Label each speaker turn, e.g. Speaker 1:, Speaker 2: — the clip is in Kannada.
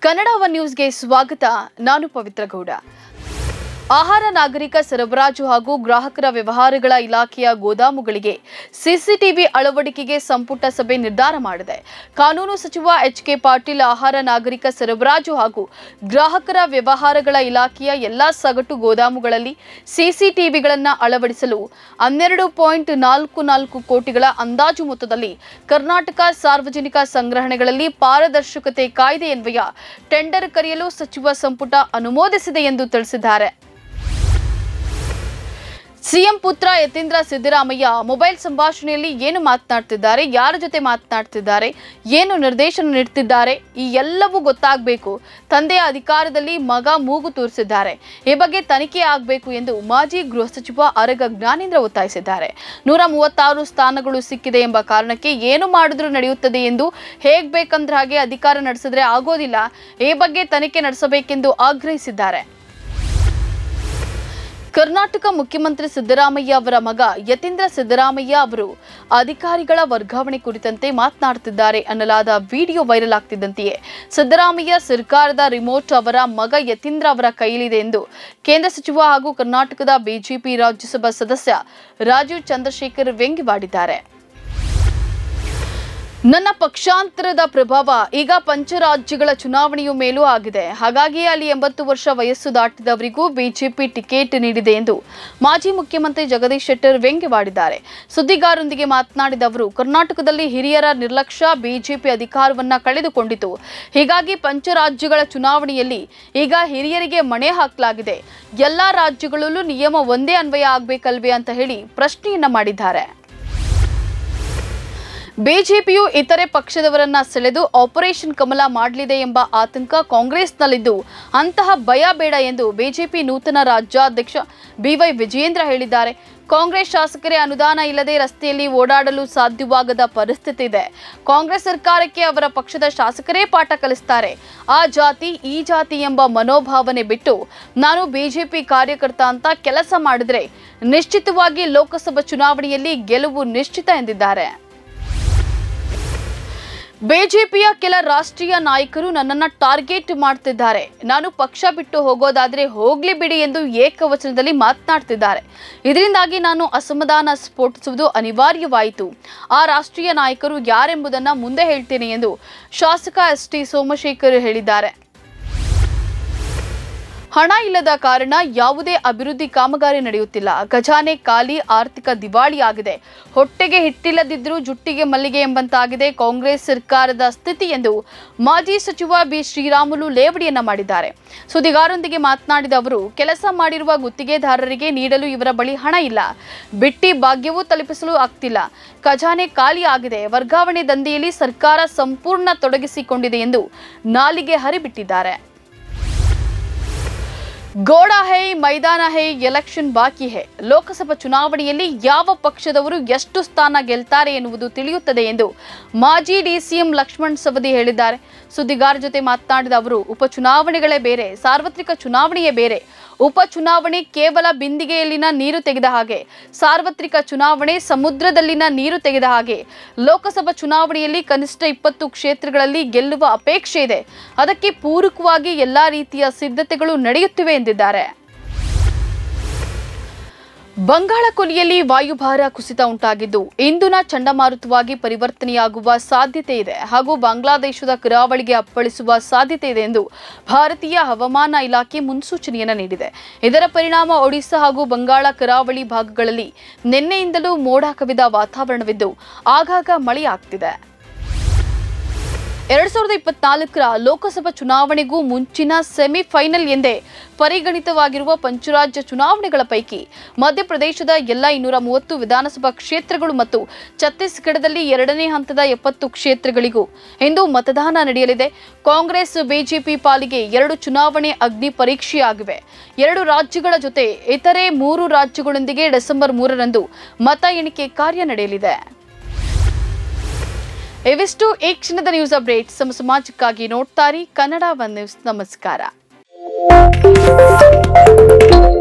Speaker 1: ಕನ್ನಡ ಒನ್ ನ್ಯೂಸ್ಗೆ ಸ್ವಾಗತ ನಾನು ಪವಿತ್ರ ಗೌಡ ಆಹಾರ ನಾಗರಿಕ ಸರಬರಾಜು ಹಾಗೂ ಗ್ರಾಹಕರ ವ್ಯವಹಾರಗಳ ಇಲಾಖೆಯ ಗೋದಾಮುಗಳಿಗೆ ಸಿಸಿಟಿವಿ ಅಳವಡಿಕೆಗೆ ಸಂಪುಟ ಸಭೆ ನಿರ್ಧಾರ ಮಾಡಿದೆ ಕಾನೂನು ಸಚಿವ ಎಚ್ ಕೆ ಪಾಟೀಲ್ ಆಹಾರ ನಾಗರಿಕ ಸರಬರಾಜು ಹಾಗೂ ಗ್ರಾಹಕರ ವ್ಯವಹಾರಗಳ ಇಲಾಖೆಯ ಎಲ್ಲಾ ಸಗಟು ಗೋದಾಮುಗಳಲ್ಲಿ ಸಿಸಿಟಿವಿಗಳನ್ನು ಅಳವಡಿಸಲು ಹನ್ನೆರಡು ಪಾಯಿಂಟ್ ನಾಲ್ಕು ನಾಲ್ಕು ಕೋಟಿಗಳ ಅಂದಾಜು ಮೊತ್ತದಲ್ಲಿ ಕರ್ನಾಟಕ ಸಾರ್ವಜನಿಕ ಸಂಗ್ರಹಣೆಗಳಲ್ಲಿ ಪಾರದರ್ಶಕತೆ ಕಾಯ್ದೆಯನ್ವಯ ಟೆಂಡರ್ ಕರೆಯಲು ಸಚಿವ ಸಂಪುಟ ಅನುಮೋದಿಸಿದೆ ಎಂದು ತಿಳಿಸಿದ್ದಾರೆ ಸಿಎಂ ಪುತ್ರ ಯತೀಂದ್ರ ಸಿದ್ದರಾಮಯ್ಯ ಮೊಬೈಲ್ ಸಂಭಾಷಣೆಯಲ್ಲಿ ಏನು ಮಾತನಾಡ್ತಿದ್ದಾರೆ ಯಾರ ಜೊತೆ ಮಾತನಾಡ್ತಿದ್ದಾರೆ ಏನು ನಿರ್ದೇಶನ ನೀಡ್ತಿದ್ದಾರೆ ಈ ಎಲ್ಲವೂ ಗೊತ್ತಾಗಬೇಕು ತಂದೆಯ ಅಧಿಕಾರದಲ್ಲಿ ಮಗ ಮೂಗು ತೋರಿಸಿದ್ದಾರೆ ಈ ಬಗ್ಗೆ ತನಿಖೆ ಆಗಬೇಕು ಎಂದು ಮಾಜಿ ಗೃಹ ಸಚಿವ ಅರಗ ಜ್ಞಾನೇಂದ್ರ ಒತ್ತಾಯಿಸಿದ್ದಾರೆ ನೂರ ಮೂವತ್ತಾರು ಸ್ಥಾನಗಳು ಸಿಕ್ಕಿದೆ ಎಂಬ ಕಾರಣಕ್ಕೆ ಏನು ಮಾಡಿದ್ರೂ ನಡೆಯುತ್ತದೆ ಎಂದು ಹೇಗ್ ಬೇಕಂದ್ರ ಹಾಗೆ ಅಧಿಕಾರ ನಡೆಸಿದ್ರೆ ಆಗೋದಿಲ್ಲ ಈ ಬಗ್ಗೆ ತನಿಖೆ ನಡೆಸಬೇಕೆಂದು ಆಗ್ರಹಿಸಿದ್ದಾರೆ ಕರ್ನಾಟಕ ಮುಖ್ಯಮಂತ್ರಿ ಸಿದ್ದರಾಮಯ್ಯ ಅವರ ಮಗ ಯತೀಂದ್ರ ಸಿದ್ದರಾಮಯ್ಯ ಅವರು ಅಧಿಕಾರಿಗಳ ವರ್ಗಾವಣೆ ಕುರಿತಂತೆ ಮಾತನಾಡುತ್ತಿದ್ದಾರೆ ಅನ್ನಲಾದ ವಿಡಿಯೋ ವೈರಲ್ ಆಗ್ತಿದ್ದಂತೆಯೇ ಸಿದ್ದರಾಮಯ್ಯ ಸರ್ಕಾರದ ರಿಮೋಟ್ ಅವರ ಮಗ ಯತೀಂದ್ರ ಅವರ ಕೈಯಲ್ಲಿದೆ ಎಂದು ಕೇಂದ್ರ ಸಚಿವ ಹಾಗೂ ಕರ್ನಾಟಕದ ಬಿಜೆಪಿ ರಾಜ್ಯಸಭಾ ಸದಸ್ಯ ರಾಜೀವ್ ಚಂದ್ರಶೇಖರ್ ವ್ಯಂಗ್ಯವಾಡಿದ್ದಾರೆ ನನ್ನ ಪಕ್ಷಾಂತರದ ಪ್ರಭಾವ ಈಗ ಪಂಚರಾಜ್ಯಗಳ ಚುನಾವಣೆಯ ಮೇಲೂ ಆಗಿದೆ ಹಾಗಾಗಿ ಅಲ್ಲಿ ಎಂಬತ್ತು ವರ್ಷ ವಯಸ್ಸು ದಾಟಿದವರಿಗೂ ಬಿಜೆಪಿ ಟಿಕೆಟ್ ನೀಡಿದೆ ಎಂದು ಮಾಜಿ ಮುಖ್ಯಮಂತ್ರಿ ಜಗದೀಶ್ ಶೆಟ್ಟರ್ ವ್ಯಂಗ್ಯವಾಡಿದ್ದಾರೆ ಸುದ್ದಿಗಾರರೊಂದಿಗೆ ಮಾತನಾಡಿದ ಅವರು ಕರ್ನಾಟಕದಲ್ಲಿ ಹಿರಿಯರ ನಿರ್ಲಕ್ಷ್ಯ ಬಿಜೆಪಿ ಅಧಿಕಾರವನ್ನ ಕಳೆದುಕೊಂಡಿತು ಹೀಗಾಗಿ ಪಂಚರಾಜ್ಯಗಳ ಚುನಾವಣೆಯಲ್ಲಿ ಈಗ ಹಿರಿಯರಿಗೆ ಮಣೆ ಹಾಕಲಾಗಿದೆ ಎಲ್ಲಾ ರಾಜ್ಯಗಳಲ್ಲೂ ನಿಯಮ ಒಂದೇ ಅನ್ವಯ ಆಗ್ಬೇಕಲ್ವೇ ಅಂತ ಹೇಳಿ ಪ್ರಶ್ನೆಯನ್ನ ಮಾಡಿದ್ದಾರೆ ಬಿಜೆಪಿಯು ಇತರೆ ಪಕ್ಷದವರನ್ನ ಸೆಳೆದು ಆಪರೇಷನ್ ಕಮಲ ಮಾಡಲಿದೆ ಎಂಬ ಆತಂಕ ಕಾಂಗ್ರೆಸ್ನಲ್ಲಿದ್ದು ಅಂತಹ ಭಯ ಬೇಡ ಎಂದು ಬಿಜೆಪಿ ನೂತನ ರಾಜ್ಯಾಧ್ಯಕ್ಷ ಬಿವೈ ವಿಜಯೇಂದ್ರ ಹೇಳಿದ್ದಾರೆ ಕಾಂಗ್ರೆಸ್ ಶಾಸಕರೇ ಅನುದಾನ ಇಲ್ಲದೆ ರಸ್ತೆಯಲ್ಲಿ ಓಡಾಡಲು ಸಾಧ್ಯವಾಗದ ಪರಿಸ್ಥಿತಿ ಇದೆ ಕಾಂಗ್ರೆಸ್ ಸರ್ಕಾರಕ್ಕೆ ಅವರ ಪಕ್ಷದ ಶಾಸಕರೇ ಪಾಠ ಕಲಿಸ್ತಾರೆ ಆ ಜಾತಿ ಈ ಜಾತಿ ಎಂಬ ಮನೋಭಾವನೆ ಬಿಟ್ಟು ನಾನು ಬಿಜೆಪಿ ಕಾರ್ಯಕರ್ತ ಅಂತ ಕೆಲಸ ಮಾಡಿದ್ರೆ ನಿಶ್ಚಿತವಾಗಿ ಲೋಕಸಭಾ ಚುನಾವಣೆಯಲ್ಲಿ ಗೆಲುವು ನಿಶ್ಚಿತ ಎಂದಿದ್ದಾರೆ ಬಿಜೆಪಿಯ ಕೆಲ ರಾಷ್ಟ್ರೀಯ ನಾಯಕರು ನನ್ನನ್ನು ಟಾರ್ಗೆಟ್ ಮಾಡ್ತಿದ್ದಾರೆ ನಾನು ಪಕ್ಷ ಬಿಟ್ಟು ಹೋಗೋದಾದ್ರೆ ಹೋಗ್ಲಿ ಬಿಡಿ ಎಂದು ಏಕವಚನದಲ್ಲಿ ಮಾತನಾಡ್ತಿದ್ದಾರೆ ಇದರಿಂದಾಗಿ ನಾನು ಅಸಮಾಧಾನ ಸ್ಫೋಟಿಸುವುದು ಅನಿವಾರ್ಯವಾಯಿತು ಆ ರಾಷ್ಟ್ರೀಯ ನಾಯಕರು ಯಾರೆಂಬುದನ್ನು ಮುಂದೆ ಹೇಳ್ತೇನೆ ಎಂದು ಶಾಸಕ ಎಸ್ ಟಿ ಸೋಮಶೇಖರ್ ಹೇಳಿದ್ದಾರೆ ಹಣ ಇಲ್ಲದ ಕಾರಣ ಯಾವುದೇ ಅಭಿವೃದ್ಧಿ ಕಾಮಗಾರಿ ನಡೆಯುತ್ತಿಲ್ಲ ಖಜಾನೆ ಖಾಲಿ ಆರ್ಥಿಕ ದಿವಾಳಿಯಾಗಿದೆ ಹೊಟ್ಟೆಗೆ ಹಿಟ್ಟಿಲ್ಲದಿದ್ದರೂ ಜುಟ್ಟಿಗೆ ಮಲ್ಲಿಗೆ ಎಂಬಂತಾಗಿದೆ ಕಾಂಗ್ರೆಸ್ ಸರ್ಕಾರದ ಸ್ಥಿತಿ ಎಂದು ಮಾಜಿ ಸಚಿವ ಬಿ ಶ್ರೀರಾಮುಲು ಲೇವಡಿಯನ್ನ ಮಾಡಿದ್ದಾರೆ ಸುದ್ದಿಗಾರರೊಂದಿಗೆ ಮಾತನಾಡಿದ ಅವರು ಕೆಲಸ ಮಾಡಿರುವ ಗುತ್ತಿಗೆದಾರರಿಗೆ ನೀಡಲು ಇವರ ಬಳಿ ಹಣ ಇಲ್ಲ ಬಿಟ್ಟಿ ಭಾಗ್ಯವೂ ತಲುಪಿಸಲು ಆಗ್ತಿಲ್ಲ ಖಜಾನೆ ಖಾಲಿ ಆಗಿದೆ ವರ್ಗಾವಣೆ ದಂಧೆಯಲ್ಲಿ ಸರ್ಕಾರ ಸಂಪೂರ್ಣ ತೊಡಗಿಸಿಕೊಂಡಿದೆ ಎಂದು ನಾಲಿಗೆ ಹರಿಬಿಟ್ಟಿದ್ದಾರೆ ಗೋಡಾ ಹೈ ಮೈದಾನ ಹೈ ಎಲೆಕ್ಷನ್ ಬಾಕಿ ಹೈ ಲೋಕಸಭಾ ಚುನಾವಣೆಯಲ್ಲಿ ಯಾವ ಪಕ್ಷದವರು ಎಷ್ಟು ಸ್ಥಾನ ಗೆಲ್ತಾರೆ ಎನ್ನುವುದು ತಿಳಿಯುತ್ತದೆ ಎಂದು ಮಾಜಿ ಡಿಸಿಎಂ ಲಕ್ಷ್ಮಣ್ ಸವದಿ ಹೇಳಿದ್ದಾರೆ ಸುದ್ದಿಗಾರ ಜೊತೆ ಮಾತನಾಡಿದ ಅವರು ಉಪಚುನಾವಣೆಗಳೇ ಬೇರೆ ಸಾರ್ವತ್ರಿಕ ಚುನಾವಣೆಯೇ ಬೇರೆ ಉಪಚುನಾವಣೆ ಕೇವಲ ಬಿಂದಿಗೆಯಲ್ಲಿನ ನೀರು ತೆಗೆದ ಹಾಗೆ ಸಾರ್ವತ್ರಿಕ ಚುನಾವಣೆ ಸಮುದ್ರದಲ್ಲಿನ ನೀರು ತೆಗೆದ ಹಾಗೆ ಲೋಕಸಭಾ ಚುನಾವಣೆಯಲ್ಲಿ ಕನಿಷ್ಠ ಇಪ್ಪತ್ತು ಕ್ಷೇತ್ರಗಳಲ್ಲಿ ಗೆಲ್ಲುವ ಅಪೇಕ್ಷೆ ಇದೆ ಅದಕ್ಕೆ ಪೂರಕವಾಗಿ ಎಲ್ಲಾ ರೀತಿಯ ಸಿದ್ಧತೆಗಳು ನಡೆಯುತ್ತಿವೆ ಎಂದಿದ್ದಾರೆ ಬಂಗಾಳ ಕೊಲ್ಲಿಯಲ್ಲಿ ವಾಯುಭಾರ ಕುಸಿತ ಉಂಟಾಗಿದ್ದು ಇಂದುನ ಚಂಡಮಾರುತವಾಗಿ ಪರಿವರ್ತನೆಯಾಗುವ ಸಾಧ್ಯತೆ ಇದೆ ಹಾಗೂ ಬಾಂಗ್ಲಾದೇಶದ ಕರಾವಳಿಗೆ ಅಪ್ಪಳಿಸುವ ಸಾಧ್ಯತೆ ಇದೆ ಎಂದು ಭಾರತೀಯ ಹವಾಮಾನ ಇಲಾಖೆ ಮುನ್ಸೂಚನೆಯನ್ನು ನೀಡಿದೆ ಇದರ ಪರಿಣಾಮ ಒಡಿಶಾ ಹಾಗೂ ಬಂಗಾಳ ಕರಾವಳಿ ಭಾಗಗಳಲ್ಲಿ ನಿನ್ನೆಯಿಂದಲೂ ಮೋಡ ಕವಿದ ವಾತಾವರಣವಿದ್ದು ಆಗಾಗ ಮಳೆಯಾಗ್ತಿದೆ ಎರಡ್ ಸಾವಿರದ ಇಪ್ಪತ್ನಾಲ್ಕರ ಲೋಕಸಭಾ ಚುನಾವಣೆಗೂ ಮುಂಚಿನ ಸೆಮಿಫೈನಲ್ ಎಂದೇ ಪರಿಗಣಿತವಾಗಿರುವ ಪಂಚರಾಜ್ಯ ಚುನಾವಣೆಗಳ ಪೈಕಿ ಮಧ್ಯಪ್ರದೇಶದ ಎಲ್ಲ ಇನ್ನೂರ ಮೂವತ್ತು ವಿಧಾನಸಭಾ ಕ್ಷೇತ್ರಗಳು ಮತ್ತು ಛತ್ತೀಸ್ಗಢದಲ್ಲಿ ಎರಡನೇ ಹಂತದ ಎಪ್ಪತ್ತು ಕ್ಷೇತ್ರಗಳಿಗೂ ಇಂದು ಮತದಾನ ನಡೆಯಲಿದೆ ಕಾಂಗ್ರೆಸ್ ಬಿಜೆಪಿ ಪಾಲಿಗೆ ಎರಡು ಚುನಾವಣೆ ಅಗ್ನಿ ಪರೀಕ್ಷೆಯಾಗಿವೆ ಎರಡು ರಾಜ್ಯಗಳ ಜೊತೆ ಇತರೆ ಮೂರು ರಾಜ್ಯಗಳೊಂದಿಗೆ ಡಿಸೆಂಬರ್ ಮೂರರಂದು ಮತ ಎಣಿಕೆ ಕಾರ್ಯ ನಡೆಯಲಿದೆ ಇವಿಷ್ಟು ಈ ಕ್ಷಣದ ನ್ಯೂಸ್ ಅಪ್ಡೇಟ್ ಸಮ ಸಮಾಜಕ್ಕಾಗಿ ನೋಡ್ತಾರಿ ಕನ್ನಡ ಒನ್ ನ್ಯೂಸ್ ನಮಸ್ಕಾರ